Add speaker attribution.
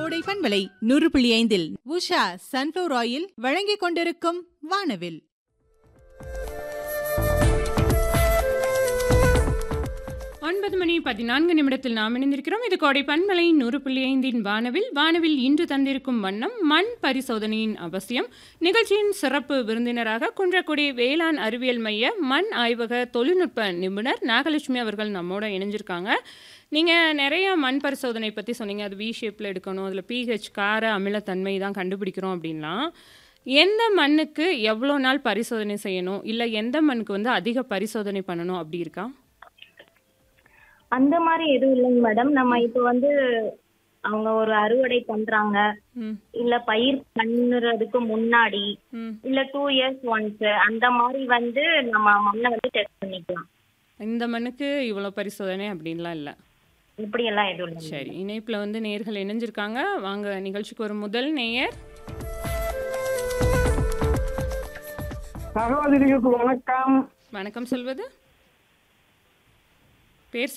Speaker 1: கோடை பண்பலை நூறு புள்ளி ஐந்தில் உஷா சன்ஃபிளவர் ஆயில் வழங்கிக் கொண்டிருக்கும் வானவில்
Speaker 2: ஒன்பது மணி பதினான்கு நிமிடத்தில் நாம் இணைந்திருக்கிறோம் இது கோடை பண்பலை நூறு புள்ளி ஐந்தின் வானவில் வானவில் இன்று தந்திருக்கும் வண்ணம் மண் பரிசோதனையின் அவசியம் நிகழ்ச்சியின் சிறப்பு விருந்தினராக குன்றக்குடி வேளாண் அறிவியல் மைய மண் ஆய்வக தொழில்நுட்ப நிபுணர் நாகலட்சுமி அவர்கள் நம்மோட இணைஞ்சிருக்காங்க நீங்கள் நிறைய மண் பரிசோதனை பற்றி சொன்னீங்க அது வி ஷேப்பில் எடுக்கணும் அதில் பிஹெச் கார அமிலத்தன்மை தான் கண்டுபிடிக்கிறோம் அப்படின்லாம் எந்த மண்ணுக்கு எவ்வளோ நாள் பரிசோதனை செய்யணும் இல்லை எந்த மண்ணுக்கு வந்து அதிக பரிசோதனை பண்ணணும் அப்படி இருக்கா
Speaker 3: அந்த மாதிரி எதுவும் இல்லைங்க மேடம் நம்ம இப்போ வந்து அவங்க ஒரு அறுவடை பண்றாங்க
Speaker 2: ம்
Speaker 3: இல்ல பயிர் பண்ணுறதுக்கு முன்னாடி
Speaker 2: ம்
Speaker 3: இல்ல டூ இயர்ஸ் ஒன்ஸ் அந்த மாதிரி வந்து நம்ம மண்ணை வந்து டெஸ்ட் பண்ணிக்கலாம்
Speaker 2: இந்த மண்ணுக்கு இவ்வளோ பரிசோதனை அப்படின்லாம் இல்லை
Speaker 3: இப்படி எல்லாம் எதுவும் இல்லை
Speaker 2: சரி இணைப்பில் வந்து நேர்கள் இணைஞ்சிருக்காங்க வாங்க நிகழ்ச்சிக்கு ஒரு முதல் நேயர்
Speaker 4: சகோதரிகளுக்கு வணக்கம்
Speaker 2: வணக்கம் சொல்வது